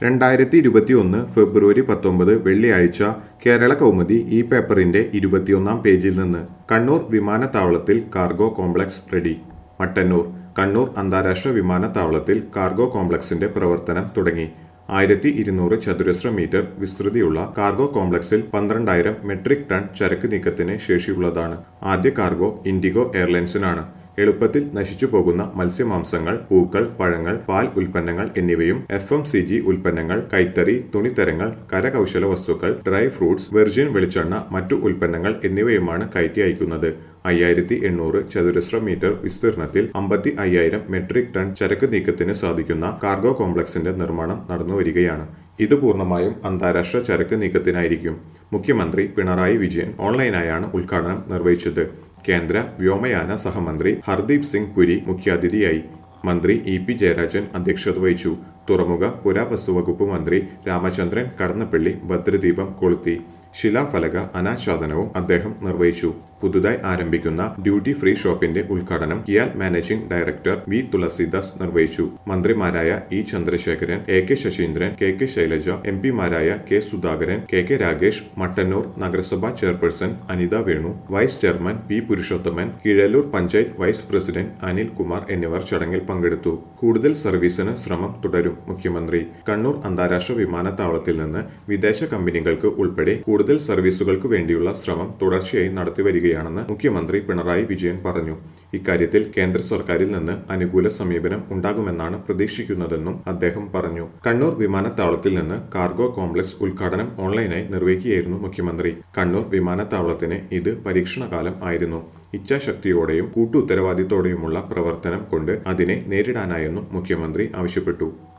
രണ്ടായിരത്തി ഇരുപത്തിയൊന്ന് ഫെബ്രുവരി പത്തൊമ്പത് വെള്ളിയാഴ്ച കേരള കൗമുദി ഈ പേപ്പറിന്റെ ഇരുപത്തിയൊന്നാം പേജിൽ നിന്ന് കണ്ണൂർ വിമാനത്താവളത്തിൽ cargo complex ready Mattannur Kannur അന്താരാഷ്ട്ര വിമാനത്താവളത്തിൽ കാർഗോ കോംപ്ലക്സിന്റെ പ്രവർത്തനം തുടങ്ങി ആയിരത്തി ഇരുന്നൂറ് ചതുരശ്ര മീറ്റർ വിസ്തൃതിയുള്ള കാർഗോ കോംപ്ലക്സിൽ പന്ത്രണ്ടായിരം മെട്രിക് ടൺ ചരക്ക് നീക്കത്തിന് ശേഷിയുള്ളതാണ് ആദ്യ കാർഗോ ഇൻഡിഗോ എയർലൈൻസിനാണ് എളുപ്പത്തിൽ നശിച്ചു പോകുന്ന മത്സ്യമാംസങ്ങൾ പൂക്കൾ പഴങ്ങൾ പാൽ ഉൽപ്പന്നങ്ങൾ എന്നിവയും എഫ് എം സി ജി ഉൽപ്പന്നങ്ങൾ കൈത്തറി തുണിത്തരങ്ങൾ കരകൗശല വസ്തുക്കൾ ഡ്രൈ ഫ്രൂട്ട്സ് വെർജിൻ വെളിച്ചെണ്ണ മറ്റു ഉൽപ്പന്നങ്ങൾ എന്നിവയുമാണ് കയറ്റി അയക്കുന്നത് അയ്യായിരത്തി എണ്ണൂറ് ചതുരശ്ര മീറ്റർ വിസ്തീർണത്തിൽ അമ്പത്തി അയ്യായിരം മെട്രിക് ടൺ ചരക്ക് നീക്കത്തിന് സാധിക്കുന്ന കാർഗോ കോംപ്ലക്സിന്റെ നിർമ്മാണം നടന്നുവരികയാണ് ഇത് പൂർണ്ണമായും അന്താരാഷ്ട്ര ചരക്ക് നീക്കത്തിനായിരിക്കും മുഖ്യമന്ത്രി പിണറായി വിജയൻ ഓൺലൈനായാണ് ഉദ്ഘാടനം നിർവഹിച്ചത് കേന്ദ്ര വ്യോമയാന സഹമന്ത്രി ഹർദീപ് സിംഗ് പുരി മുഖ്യാതിഥിയായി മന്ത്രി ഇ പി ജയരാജൻ അധ്യക്ഷത വഹിച്ചു തുറമുഖ പുരാവസ്തു വകുപ്പ് മന്ത്രി രാമചന്ദ്രൻ കടന്നപ്പള്ളി ഭദ്രദീപം കൊളുത്തി ശിലാഫലക അനാച്ഛാദനവും അദ്ദേഹം നിർവഹിച്ചു പുതുതായി ആരംഭിക്കുന്ന ഡ്യൂട്ടി ഫ്രീ ഷോപ്പിന്റെ ഉദ്ഘാടനം KIAL managing director V Thulasidas നിർവഹിച്ചു മന്ത്രിമാരായ E Chandrasekharan A K Saseendran K K Shailaja M പിമാരായ K Sudhakaran K K Ragesh Mattannur നഗരസഭാ chairperson Anitha Venu vice chairman P Purushothaman Keezhallur panchayat vice president Anil Kumar എന്നിവർ ചടങ്ങിൽ പങ്കെടുത്തു കൂടുതൽ സർവീസിന് ശ്രമം തുടരും മുഖ്യമന്ത്രി കണ്ണൂർ അന്താരാഷ്ട്ര വിമാനത്താവളത്തിൽ നിന്ന് വിദേശ കമ്പനികൾക്ക് ഉൾപ്പെടെ കൂടുതൽ സർവീസുകൾക്ക് വേണ്ടിയുള്ള ശ്രമം തുടർച്ചയായി നടത്തിവരികയാണെന്ന് മുഖ്യമന്ത്രി പിണറായി വിജയൻ പറഞ്ഞു ഇക്കാര്യത്തിൽ കേന്ദ്ര സർക്കാരിൽ നിന്ന് അനുകൂല സമീപനം ഉണ്ടാകുമെന്നാണ് പ്രതീക്ഷിക്കുന്നതെന്നും അദ്ദേഹം പറഞ്ഞു കണ്ണൂർ വിമാനത്താവളത്തിൽ നിന്ന് കാർഗോ കോംപ്ലക്സ് ഉദ്ഘാടനം ഓൺലൈനായി നിർവഹിക്കുകയായിരുന്നു മുഖ്യമന്ത്രി കണ്ണൂർ വിമാനത്താവളത്തിന് ഇത് പരീക്ഷണകാലം ആയിരുന്നു ഇച്ഛാശക്തിയോടെയും കൂട്ടുത്തരവാദിത്തോടെയുമുള്ള പ്രവർത്തനം കൊണ്ട് അതിനെ നേരിടാനായെന്നും മുഖ്യമന്ത്രി ആവശ്യപ്പെട്ടു